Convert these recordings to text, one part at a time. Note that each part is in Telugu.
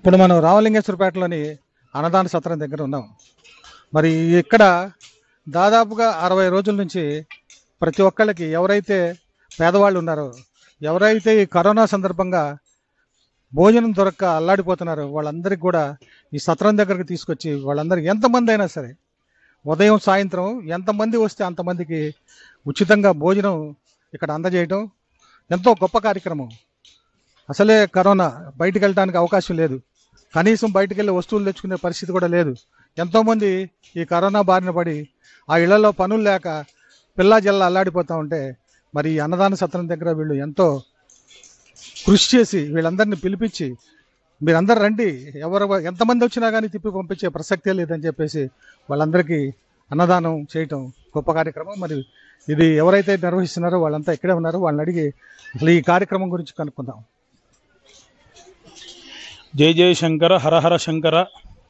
ఇప్పుడు మనం రామలింగేశ్వరపేటలోని అన్నదాన సత్రం దగ్గర ఉన్నాం మరి ఇక్కడ దాదాపుగా అరవై రోజుల నుంచి ప్రతి ఒక్కళ్ళకి ఎవరైతే పేదవాళ్ళు ఉన్నారో ఎవరైతే ఈ కరోనా సందర్భంగా భోజనం దొరక్క అల్లాడిపోతున్నారో వాళ్ళందరికీ కూడా ఈ సత్రం దగ్గరకు తీసుకొచ్చి వాళ్ళందరికీ ఎంతమంది అయినా సరే ఉదయం సాయంత్రం ఎంతమంది వస్తే అంతమందికి ఉచితంగా భోజనం ఇక్కడ అందజేయటం ఎంతో గొప్ప కార్యక్రమం అసలే కరోనా బయటికి వెళ్ళడానికి అవకాశం లేదు కనీసం బయటికి వెళ్ళి వస్తువులు తెచ్చుకునే పరిస్థితి కూడా లేదు ఎంతోమంది ఈ కరోనా బారిన పడి ఆ ఇళ్లలో పనులు లేక పిల్లా జల్ల అల్లాడిపోతూ ఉంటే మరి ఈ అన్నదాన సత్రం దగ్గర వీళ్ళు ఎంతో కృషి చేసి వీళ్ళందరినీ పిలిపించి మీరందరూ రండి ఎవరు ఎంతమంది వచ్చినా కానీ తిప్పి పంపించే ప్రసక్తే లేదని చెప్పేసి వాళ్ళందరికీ అన్నదానం చేయటం గొప్ప కార్యక్రమం మరి ఇది ఎవరైతే నిర్వహిస్తున్నారో వాళ్ళంతా ఇక్కడే ఉన్నారు వాళ్ళని అడిగి అసలు ఈ కార్యక్రమం గురించి కనుక్కుందాం జై జయ శంకర హరహర శంకర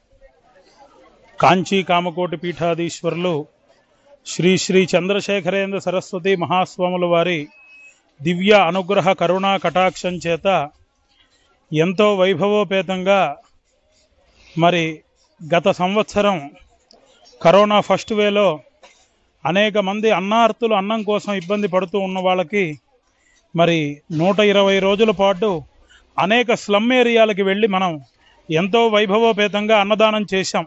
కాంచీ కామకోటి పీఠాధీశ్వరులు శ్రీ శ్రీ చంద్రశేఖరేంద్ర సరస్వతి మహాస్వాముల వారి దివ్య అనుగ్రహ కరుణా కటాక్షం చేత ఎంతో వైభవోపేతంగా మరి గత సంవత్సరం కరోనా ఫస్ట్ వేలో అనేక మంది అన్నార్తులు అన్నం కోసం ఇబ్బంది పడుతూ ఉన్న వాళ్ళకి మరి నూట ఇరవై రోజుల పాటు అనేక స్లమ్ ఏరియాలకి వెళ్ళి మనం ఎంతో వైభవోపేతంగా అన్నదానం చేశాం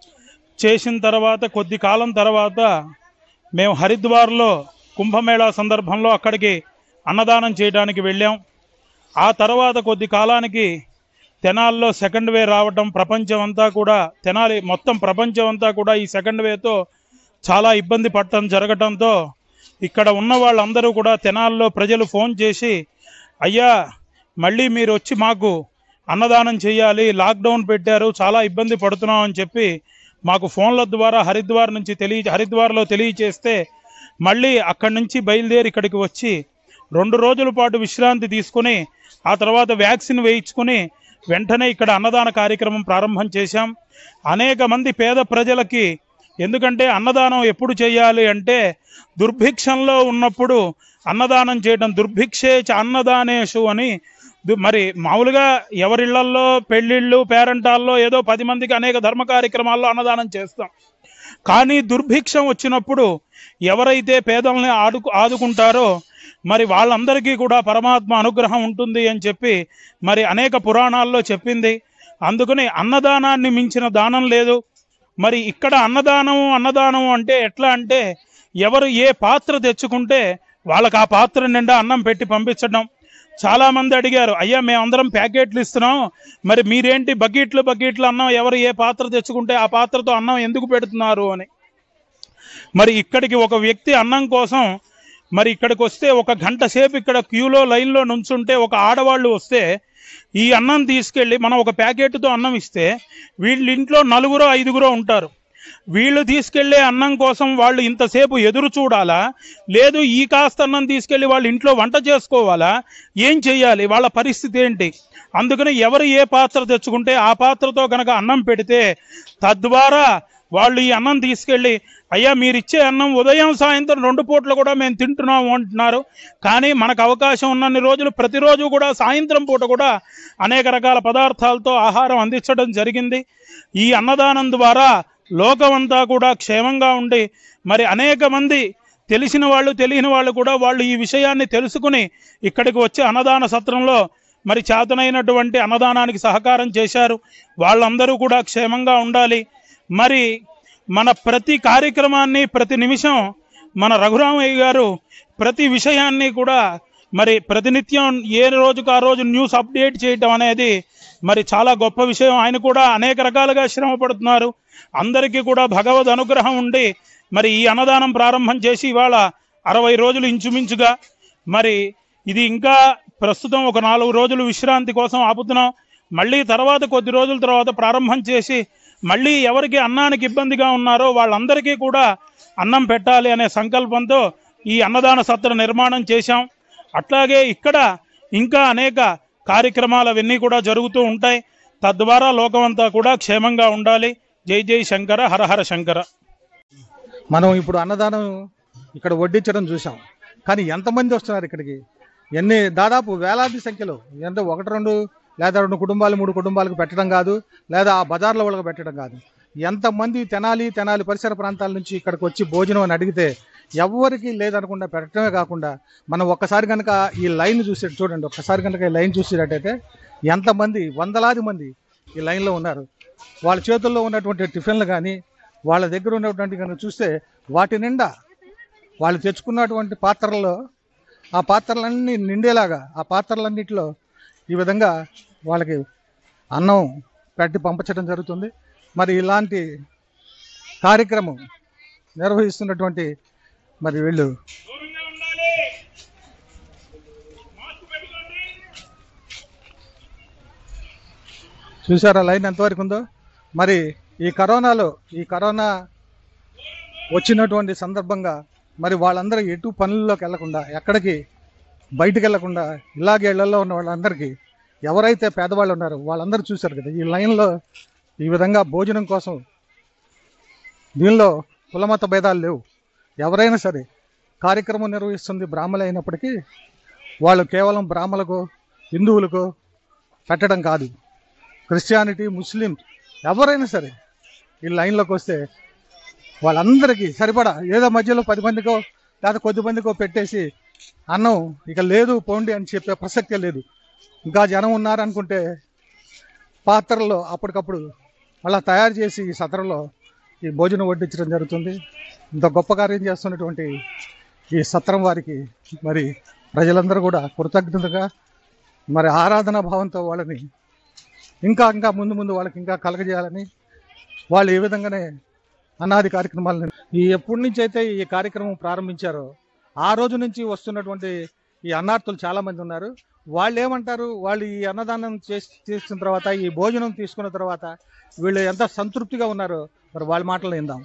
చేసిన తర్వాత కొద్ది కాలం తర్వాత మేము హరిద్వార్లో కుంభమేళా సందర్భంలో అక్కడికి అన్నదానం చేయడానికి వెళ్ళాం ఆ తర్వాత కొద్ది కాలానికి తెనాల్లో సెకండ్ వే రావటం ప్రపంచం అంతా కూడా తెనాలి మొత్తం ప్రపంచం అంతా కూడా ఈ సెకండ్ వేతో చాలా ఇబ్బంది పడటం జరగటంతో ఇక్కడ ఉన్న వాళ్ళందరూ కూడా తెనాల్లో ప్రజలు ఫోన్ చేసి అయ్యా మళ్ళీ మీరు వచ్చి మాకు అన్నదానం చేయాలి లాక్డౌన్ పెట్టారు చాలా ఇబ్బంది పడుతున్నాం అని చెప్పి మాకు ఫోన్ల ద్వారా హరిద్వార్ నుంచి తెలియ హరిద్వార్లో తెలియచేస్తే మళ్ళీ అక్కడి నుంచి బయలుదేరి ఇక్కడికి వచ్చి రెండు రోజుల పాటు విశ్రాంతి తీసుకుని ఆ తర్వాత వ్యాక్సిన్ వేయించుకుని వెంటనే ఇక్కడ అన్నదాన కార్యక్రమం ప్రారంభం చేశాం అనేక మంది పేద ప్రజలకి ఎందుకంటే అన్నదానం ఎప్పుడు చేయాలి అంటే దుర్భిక్షంలో ఉన్నప్పుడు అన్నదానం చేయడం దుర్భిక్షే చ అన్నదానేషు అని దు- మరి మామూలుగా ఎవరిళ్లల్లో పెళ్ళిళ్ళు పేరంటాల్లో ఏదో పది మందికి అనేక ధర్మ కార్యక్రమాల్లో అన్నదానం చేస్తాం కానీ దుర్భిక్షం వచ్చినప్పుడు ఎవరైతే పేదల్ని ఆడుకు ఆదుకుంటారో మరి వాళ్ళందరికీ కూడా పరమాత్మ అనుగ్రహం ఉంటుంది అని చెప్పి మరి అనేక పురాణాల్లో చెప్పింది అందుకని అన్నదానాన్ని మించిన దానం లేదు మరి ఇక్కడ అన్నదానం అన్నదానం అంటే ఎట్లా అంటే ఎవరు ఏ పాత్ర తెచ్చుకుంటే వాళ్ళకి ఆ పాత్ర నిండా అన్నం పెట్టి పంపించడం చాలా మంది అడిగారు అయ్యా మేమందరం ప్యాకెట్లు ఇస్తున్నాం మరి మీరేంటి బకెట్లు బకెట్లు అన్నం ఎవరు ఏ పాత్ర తెచ్చుకుంటే ఆ పాత్రతో అన్నం ఎందుకు పెడుతున్నారు అని మరి ఇక్కడికి ఒక వ్యక్తి అన్నం కోసం మరి ఇక్కడికి వస్తే ఒక గంట సేపు ఇక్కడ క్యూలో లైన్లో నుంచుంటే ఒక ఆడవాళ్ళు వస్తే ఈ అన్నం తీసుకెళ్ళి మనం ఒక ప్యాకెట్తో అన్నం ఇస్తే వీళ్ళ ఇంట్లో నలుగురో ఐదుగురో ఉంటారు వీళ్ళు తీసుకెళ్లే అన్నం కోసం వాళ్ళు ఇంతసేపు ఎదురు చూడాలా లేదు ఈ కాస్త అన్నం తీసుకెళ్లి వాళ్ళ ఇంట్లో వంట చేసుకోవాలా ఏం చెయ్యాలి వాళ్ళ పరిస్థితి ఏంటి అందుకని ఎవరు ఏ పాత్ర తెచ్చుకుంటే ఆ పాత్రతో గనక అన్నం పెడితే తద్వారా వాళ్ళు ఈ అన్నం తీసుకెళ్ళి అయ్యా మీరు ఇచ్చే అన్నం ఉదయం సాయంత్రం రెండు పూటలు కూడా మేము తింటున్నాము అంటున్నారు కానీ మనకు అవకాశం ఉన్నన్ని రోజులు ప్రతిరోజు కూడా సాయంత్రం పూట కూడా అనేక రకాల పదార్థాలతో ఆహారం అందించడం జరిగింది ఈ అన్నదానం ద్వారా లోకమంతా కూడా క్షేమంగా ఉండి మరి అనేక మంది తెలిసిన వాళ్ళు తెలియని వాళ్ళు కూడా వాళ్ళు ఈ విషయాన్ని తెలుసుకుని ఇక్కడికి వచ్చి అన్నదాన సత్రంలో మరి చేతనైనటువంటి అన్నదానానికి సహకారం చేశారు వాళ్ళందరూ కూడా క్షేమంగా ఉండాలి మరి మన ప్రతి కార్యక్రమాన్ని ప్రతి నిమిషం మన రఘురామయ్య గారు ప్రతి విషయాన్ని కూడా మరి ప్రతినిత్యం ఏ రోజుకు ఆ రోజు న్యూస్ అప్డేట్ చేయటం అనేది మరి చాలా గొప్ప విషయం ఆయన కూడా అనేక రకాలుగా శ్రమ పడుతున్నారు అందరికీ కూడా భగవద్ అనుగ్రహం ఉండి మరి ఈ అన్నదానం ప్రారంభం చేసి ఇవాళ అరవై రోజులు ఇంచుమించుగా మరి ఇది ఇంకా ప్రస్తుతం ఒక నాలుగు రోజులు విశ్రాంతి కోసం ఆపుతున్నాం మళ్ళీ తర్వాత కొద్ది రోజుల తర్వాత ప్రారంభం చేసి మళ్ళీ ఎవరికి అన్నానికి ఇబ్బందిగా ఉన్నారో వాళ్ళందరికీ కూడా అన్నం పెట్టాలి అనే సంకల్పంతో ఈ అన్నదాన సత్ర నిర్మాణం చేశాం అట్లాగే ఇక్కడ ఇంకా అనేక కార్యక్రమాలు అవన్నీ కూడా జరుగుతూ ఉంటాయి తద్వారా లోకమంతా కూడా క్షేమంగా ఉండాలి జై జై శంకర హర హర శంకర మనం ఇప్పుడు అన్నదానం ఇక్కడ వడ్డించడం చూసాం కానీ ఎంతమంది వస్తున్నారు ఇక్కడికి ఎన్ని దాదాపు వేలాది సంఖ్యలో అంటే ఒకటి రెండు లేదా రెండు కుటుంబాలు మూడు కుటుంబాలకు పెట్టడం కాదు లేదా ఆ బజార్ల వాళ్ళకి పెట్టడం కాదు ఎంతమంది తెనాలి తెనాలి పరిసర ప్రాంతాల నుంచి ఇక్కడికి వచ్చి భోజనం అని అడిగితే ఎవరికి లేదనకుండా పెట్టడమే కాకుండా మనం ఒక్కసారి కనుక ఈ లైన్ చూసే చూడండి ఒక్కసారి కనుక ఈ లైన్ చూసేటట్టయితే ఎంతమంది వందలాది మంది ఈ లైన్లో ఉన్నారు వాళ్ళ చేతుల్లో ఉన్నటువంటి టిఫిన్లు కానీ వాళ్ళ దగ్గర ఉన్నటువంటి కనుక చూస్తే వాటి నిండా వాళ్ళు తెచ్చుకున్నటువంటి పాత్రల్లో ఆ పాత్రలన్నీ నిండేలాగా ఆ పాత్రలన్నింటిలో ఈ విధంగా వాళ్ళకి అన్నం పెట్టి పంపించడం జరుగుతుంది మరి ఇలాంటి కార్యక్రమం నిర్వహిస్తున్నటువంటి మరి వీళ్ళు దూరంగా ఉండాలి మాస్క్ పెట్టుకోండి చూసారా లైన్ ఎంతవరకు ఉందో మరి ఈ కరోనాలో ఈ కరోనా వచ్చినటువంటి సందర్భంగా మరి వాళ్ళందరూ ఎటు పనుల్లోకి వెళ్లకుండా ఎక్కడికి బయటికి వెళ్లకుండా ఇలాగే ఇళ్లలో ఉన్న వాళ్ళందరికీ ఎవరైతే పేదవాళ్ళు ఉన్నారో వాళ్ళందరూ చూశారు కదా ఈ లైన్లో ఈ విధంగా భోజనం కోసం దీనిలో కులమత భేదాలు లేవు ఎవరైనా సరే కార్యక్రమం నిర్వహిస్తుంది బ్రాహ్మలు అయినప్పటికీ వాళ్ళు కేవలం బ్రాహ్మలకు హిందువులకు పెట్టడం కాదు క్రిస్టియానిటీ ముస్లిం ఎవరైనా సరే ఈ లైన్లోకి వస్తే వాళ్ళందరికీ సరిపడా ఏదో మధ్యలో పది మందికో లేదా కొద్ది మందికో పెట్టేసి అన్నం ఇక లేదు పోండి అని చెప్పే ప్రసక్తే లేదు ఇంకా జనం ఉన్నారనుకుంటే పాత్రల్లో అప్పటికప్పుడు అలా తయారు చేసి ఈ సత్రంలో ఈ భోజనం వడ్డించడం జరుగుతుంది ఇంత గొప్ప కార్యం చేస్తున్నటువంటి ఈ సత్రం వారికి మరి ప్రజలందరూ కూడా కృతజ్ఞతగా మరి ఆరాధనా భావంతో వాళ్ళని ఇంకా ఇంకా ముందు ముందు వాళ్ళకి ఇంకా కలగజేయాలని వాళ్ళు ఏ విధంగానే అనాది కార్యక్రమాలను ఈ ఎప్పటి నుంచి అయితే ఈ కార్యక్రమం ప్రారంభించారో ఆ రోజు నుంచి వస్తున్నటువంటి ఈ అన్నార్థులు చాలా మంది ఉన్నారు వాళ్ళు ఏమంటారు వాళ్ళు ఈ అన్నదానం చేసి తీసుకున్న తర్వాత ఈ భోజనం తీసుకున్న తర్వాత వీళ్ళు ఎంత సంతృప్తిగా ఉన్నారో మరి వాళ్ళ మాటలు విందాం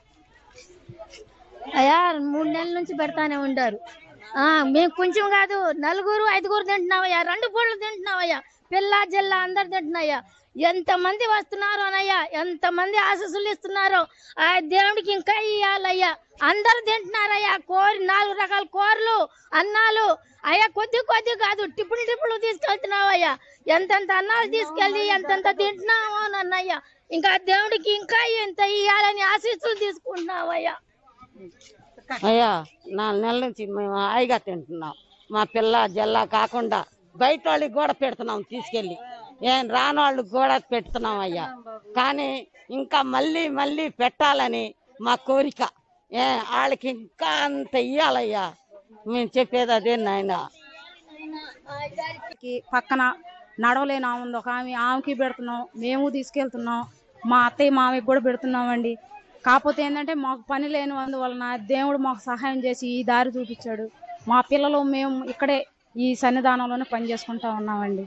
అయ్యా మూడు నెలల నుంచి పెడతానే ఉంటారు ఆ మేము కొంచెం కాదు నలుగురు ఐదుగురు తింటున్నావయ్యా రెండు పూటలు తింటున్నావయ్యా పిల్ల జిల్ల అందరు తింటున్నాయ్యా ఎంత మంది వస్తున్నారు అనయ్యా ఎంత మంది ఆశస్సులు ఇస్తున్నారో ఆ దేవుడికి ఇంకా ఇయ్యాలయ్యా అందరు తింటున్నారయ్యా కోరి నాలుగు రకాల కూరలు అన్నాలు అయ్యా కొద్ది కొద్ది కాదు టిప్పులు టిప్పులు తీసుకెళ్తున్నావయ్యా ఎంతెంత అన్నాలు తీసుకెళ్ళి ఎంతెంత తింటున్నావు అని అన్నయ్యా ఇంకా దేవుడికి ఇంకా ఎంత ఇయ్యాలని ఆశీస్సులు తీసుకుంటున్నావయ్యా అయ్యా నాలుగు నెలల నుంచి మేము హాయిగా తింటున్నాం మా పిల్ల జల్ల కాకుండా బయట వాళ్ళకి కూడా పెడుతున్నాం తీసుకెళ్ళి ఏం రాని వాళ్ళకి కూడా పెడుతున్నాం అయ్యా కానీ ఇంకా మళ్ళీ మళ్ళీ పెట్టాలని మా కోరిక ఏ వాళ్ళకి ఇంకా అంత ఇయ్యాలయ్యా మేము చెప్పేది అదే నాయన కి పక్కన నడవలేని ఆమె ఉంది ఒక ఆమె ఆమెకి పెడుతున్నాం మేము తీసుకెళ్తున్నాం మా అత్తయ్య మామయ్యకి కూడా పెడుతున్నామండి కాకపోతే ఏంటంటే మాకు పని లేని అందువలన దేవుడు మాకు సహాయం చేసి ఈ దారి చూపించాడు మా పిల్లలు మేము ఇక్కడే ఈ సన్నిధానంలోనే పని చేసుకుంటా ఉన్నామండి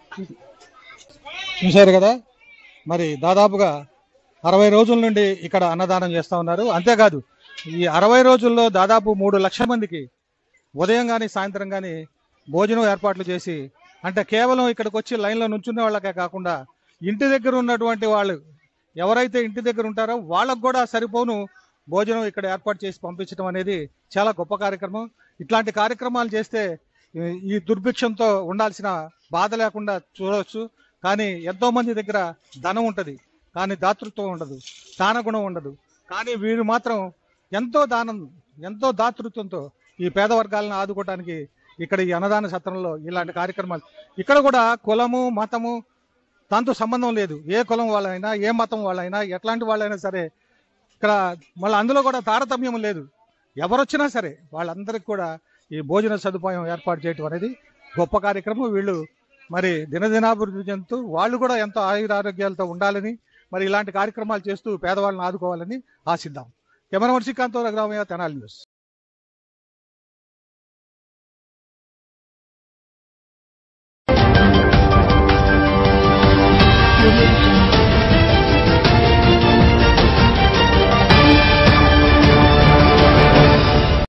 చూశారు కదా మరి దాదాపుగా అరవై రోజుల నుండి ఇక్కడ అన్నదానం చేస్తూ ఉన్నారు అంతేకాదు ఈ అరవై రోజుల్లో దాదాపు మూడు లక్షల మందికి ఉదయం కానీ సాయంత్రం కానీ భోజనం ఏర్పాట్లు చేసి అంటే కేవలం ఇక్కడికి వచ్చి లైన్లో నుంచునే వాళ్ళకే కాకుండా ఇంటి దగ్గర ఉన్నటువంటి వాళ్ళు ఎవరైతే ఇంటి దగ్గర ఉంటారో వాళ్ళకు కూడా సరిపోను భోజనం ఇక్కడ ఏర్పాటు చేసి పంపించడం అనేది చాలా గొప్ప కార్యక్రమం ఇట్లాంటి కార్యక్రమాలు చేస్తే ఈ- ఈ దుర్భిక్షంతో ఉండాల్సిన బాధ లేకుండా చూడవచ్చు కానీ ఎంతో మంది దగ్గర ధనం ఉంటది కానీ దాతృత్వం ఉండదు దానగుణం ఉండదు కానీ వీరు మాత్రం ఎంతో దానం ఎంతో దాతృత్వంతో ఈ పేద వర్గాలను ఆదుకోవడానికి ఇక్కడ ఈ అన్నదాన సత్రంలో ఇలాంటి కార్యక్రమాలు ఇక్కడ కూడా కులము మతము దాంతో సంబంధం లేదు ఏ కులం వాళ్ళైనా ఏ మతం వాళ్ళైనా ఎట్లాంటి వాళ్ళైనా సరే ఇక్కడ మళ్ళీ అందులో కూడా తారతమ్యం లేదు ఎవరొచ్చినా సరే వాళ్ళందరికీ కూడా ఈ భోజన సదుపాయం ఏర్పాటు చేయటం అనేది గొప్ప కార్యక్రమం వీళ్ళు మరి దినదినాభివృద్ధి చెందుతూ వాళ్ళు కూడా ఎంతో ఆయురారోగ్యాలతో ఉండాలని మరి ఇలాంటి కార్యక్రమాలు చేస్తూ పేదవాళ్ళని ఆదుకోవాలని ఆశిద్దాం కెమెరామన్ శ్రీకాంత్ రఘురామయ్య తెనాలి న్యూస్